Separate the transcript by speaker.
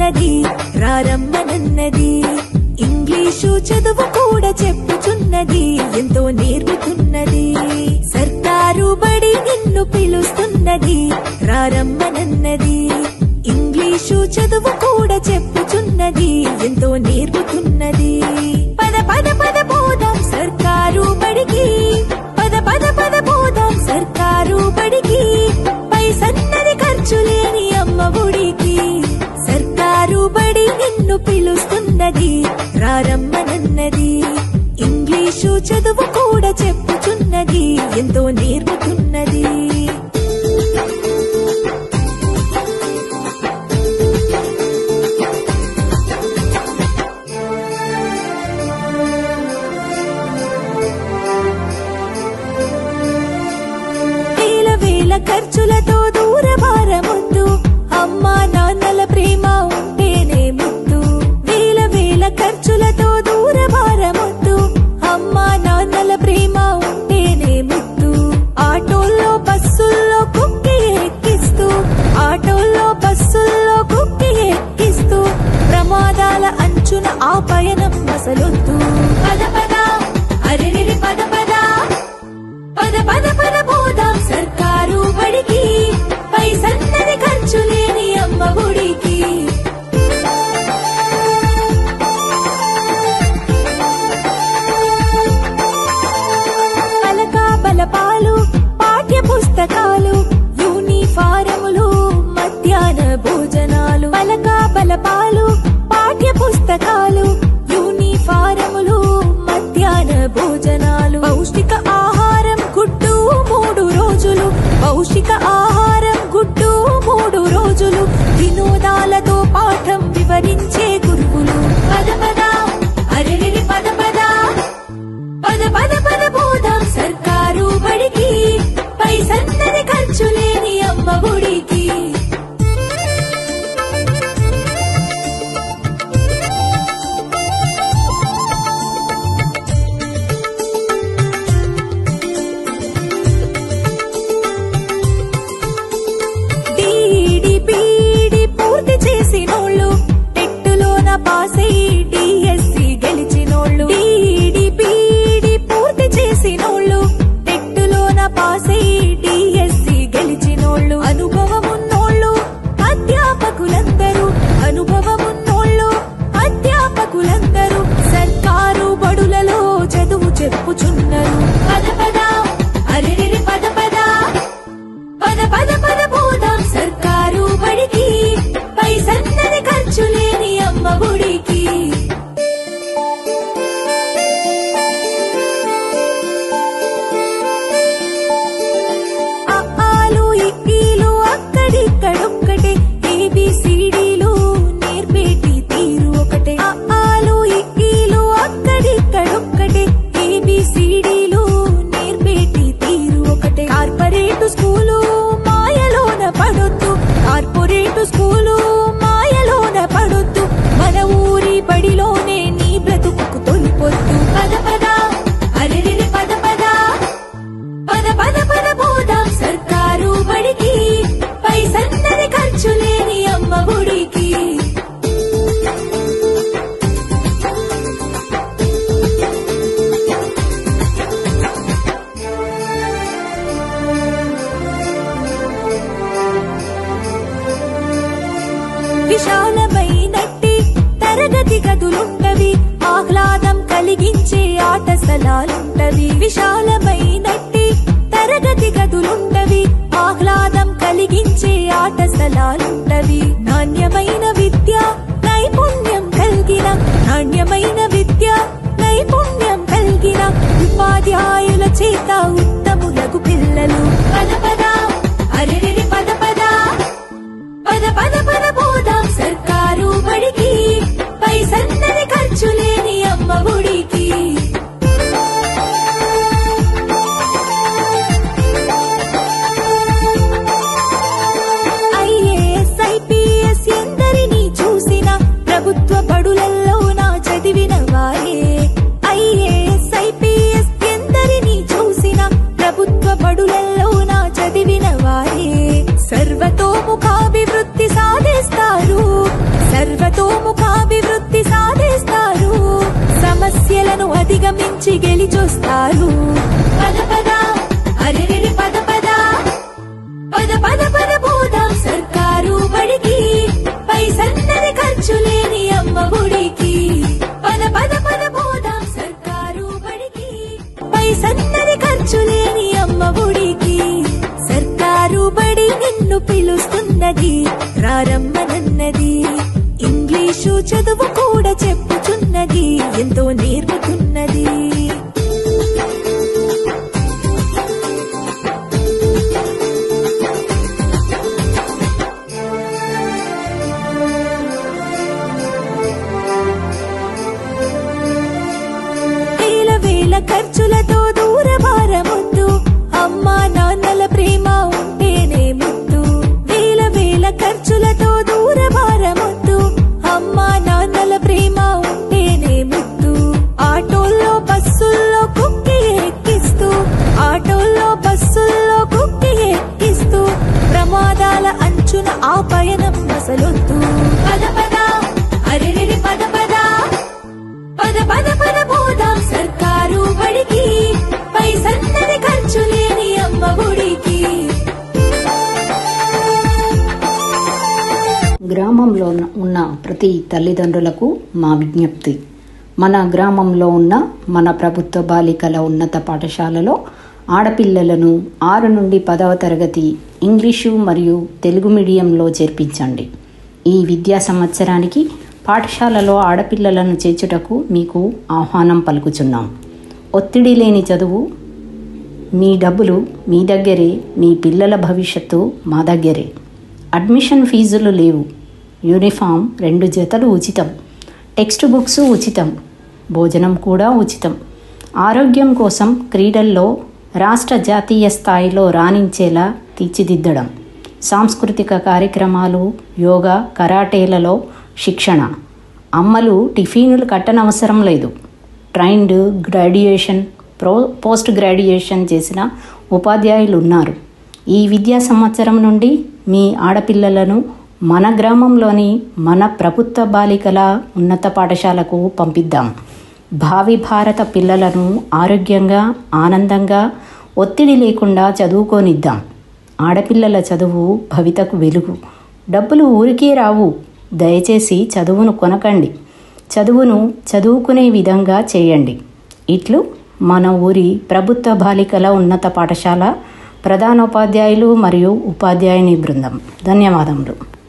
Speaker 1: పిలుస్తున్నది రారమ్మనన్నది English చదువు కూడా చెప్పుచున్నది ఎంతో నేర్పుతున్నది సర్కారు బడి నిన్ను పిలుస్తున్నది రారమ్మనన్నది ఇంగ్లీషు చదువు కూడా చెప్పుచున్నది ఎంతో నేర్పుతున్నది పద పద పద పోదాం సర్కారు బడికి పద పద పద పోదాం సర్కారు బడికి పై సన్నది ఖర్చు లేని అమ్మ గుడికి సర్కారు బడి నిన్ను పిలుస్తున్నది రారమ్మనన్నది ఇంగ్లీషు చదువు కూడా చెప్పుచున్నది ఎంతో నేర్పుతున్నది వేల వేల ఖర్చులతో దూర భారమొద్దు అమ్మా నాన్నల ప్రేమ ఉంటేనే ముద్దు వేల వేల ఖర్చులతో దూర భారమొద్దు అమ్మా నాన్నల ప్రేమ ఉంటేనే ముద్దు ఆటోల్లో బస్సుల్లో కుక్కి ఎక్కిస్తూ ఆటోల్లో బస్సుల్లో కుక్కి ఎక్కిస్తూ ప్రమాదాల అంచున ఆ పయనం అసలొద్దు పద పద అరెరెరి పద పద పద పద పద పోదాం సర్కారు బడికి పై సన్నది ఖర్చు లేని అమ్మ గుడికి పలక బలపాలు పాఠ్య పుస్తకాలు యూనిఫారములు మధ్యాహ్న భోజనాలు పలక బలపాలు పాఠ్య పుస్తకాలు యూనిఫారములు మధ్యాహ్న భోజనాలు పౌష్టిక ఆహారం గుడ్డు మూడు రోజులు పౌష్టిక ఆహారం గుడ్డు మూడు రోజులు వినోదాలతో పాఠం వివరించే గురువులు పద పద అరెరెరి పద పద పద పద పద పోదాం సర్కారు బడికి పై సన్నది ఖర్చు లేని అమ్మ గుడికి డీడీ పీడీ పూర్తి చేసినోళ్ళు టెట్టులోన పాస్ అయ్యి డిఎస్సి గెలిచినోళ్ళు డీడీ పీడీ పూర్తి చేసినోళ్ళు టెట్టులోన పాస్ అయ్యి డిఎస్సి గెలిచినోళ్ళు అనుభవమున్నోళ్ళు అధ్యాపకులందరూ అనుభవమున్నోళ్ళు అధ్యాపకులందరూ సర్కారు బడులలో చదువు చెప్పుచున్నారు పద పద అరెరెరి పద పద పద పద పద పోదాం సర్కారు బడికి పై సన్నది ఖర్చు లేని అమ్మ గుడికి అఆలు ఇక్కీలు అక్కడిక్కడొక్కటే ఏబిసిడీలు నేర్పేటి తీరు ఒకటే అఆలు ఇక్కీలు అక్కడిక్కడొక్కటే ఏబిసిడీలు నేర్పేటి తీరు ఒకటే కార్పొరేట్ స్కూలు మాయలోన పడొద్దు కార్పొరేట్ స్కూలు మాయలోన పడొద్దు మన ఊరి బడిలోనే నీ బ్రతుకు తొలిపొద్దు పద పద అరెరెరి పద పద పద పద పద పోదాం సర్కారు బడికి పై సన్నది ఖర్చు లేని అమ్మ గుడికి విశాలమైనట్టి తరగతి గదులుంటవి ఆహ్లాదం కలిగించే ఆట స్థలాలుంటవి విశాలమైనట్టి తరగతి గదులుంటవి ఆహ్లాదం కలిగించే ఆట స్థలాలుంటవి నాణ్యమైన విద్య నైపుణ్యం కలిగిన నాణ్యమైన విద్య నైపుణ్యం కలిగిన ఉపాధ్యాయుల చేత ఉత్తములకు పిల్లలు పద పద అరెరెరి పద పద పద పద పద పోదాం సర్కారు బడికి పై సన్నది ఖర్చు లేని అమ్మ గుడికి ఐఏఎస్ ఐపీఎస్ ఎందరినీ చూసిన ప్రభుత్వ బడులల్లో నా చదివిన అధిగమించి గెలిచొస్తారు పద పద అరెరెరి పద పద పద పద పద పోదాం సర్కారు బడికి పైసన్నది ఖర్చు లేని అమ్మ గుడికి పద పద పద పోదాం సర్కారు బడికి పైసన్నది ఖర్చు లేని అమ్మ గుడికి సర్కారు బడి నిన్ను పిలుస్తున్నది ప్రారంభనన్నది ఇంగ్లీషు చదువు కూడా చెప్పుచున్నది ఎంతో నేర్పుతున్నది వేల వేల ఖర్చులతో దూర భారమొద్దు అమ్మా నాన్నల ప్రేమ ఉంటేనే ముద్దు వేల వేల ఖర్చులతో దూర భారమొద్దు అమ్మా నాన్నల ప్రేమ ఉంటేనే ముద్దు ఆటోల్లో బస్సుల్లో కుక్కి ఎక్కిస్తూ ఆటోల్లో బస్సుల్లో కుక్కి ఎక్కిస్తూ ప్రమాదాల అంచున ఆ పయనం అసలొద్దు పద పద అరెరెరి పద పద పద పద పద పోదాం సర్కారు బడికి పైసన్నది ఖర్చు లేని అమ్మ గుడికి
Speaker 2: గ్రామంలో ఉన్న- ఉన్న ప్రతి తల్లిదండ్రులకు మా విజ్ఞప్తి మన గ్రామంలో ఉన్న మన ప్రభుత్వ బాలికల ఉన్నత పాఠశాలలో ఆడపిల్లలను ఆరు నుండి పదవ తరగతి ఇంగ్లీషు మరియు తెలుగు మీడియంలో చేర్పించండి ఈ విద్యా సంవత్సరానికి పాఠశాలలో ఆడపిల్లలను చేర్చుటకు మీకు ఆహ్వానం పలుకుచున్నాం ఒత్తిడి లేని చదువు మీ డబ్బులు మీ దగ్గరే మీ పిల్లల భవిష్యత్తు మా దగ్గరే అడ్మిషన్ ఫీజులు లేవు యూనిఫామ్ రెండు జతలు ఉచితం టెక్స్ట్ బుక్స్ ఉచితం భోజనం కూడా ఉచితం ఆరోగ్యం కోసం క్రీడల్లో రాష్ట్ర జాతీయ స్థాయిలో రాణించేలా తీర్చిదిద్దడం సాంస్కృతిక కార్యక్రమాలు యోగా కరాటేలలో శిక్షణ అమ్మలు టిఫిన్లు కట్టనవసరం లేదు ట్రైన్డ్ గ్రాడ్యుయేషన్ ప్రో పోస్ట్ గ్రాడ్యుయేషన్ చేసిన ఉపాధ్యాయులు ఉన్నారు ఈ విద్యా సంవత్సరం నుండి మీ ఆడపిల్లలను మన గ్రామంలోని మన ప్రభుత్వ బాలికల ఉన్నత పాఠశాలకు పంపిద్దాం భావి భారత పిల్లలను ఆరోగ్యంగా ఆనందంగా ఒత్తిడి లేకుండా చదువుకోనిద్దాం ఆడపిల్లల చదువు భవితకు వెలుగు డబ్బులు ఊరికే రావు దయచేసి చదువును కొనకండి చదువును చదువుకునే విధంగా చేయండి ఇట్లు మన ఊరి ప్రభుత్వ బాలికల ఉన్నత పాఠశాల ప్రధానోపాధ్యాయులు మరియు ఉపాధ్యాయుని బృందం ధన్యవాదములు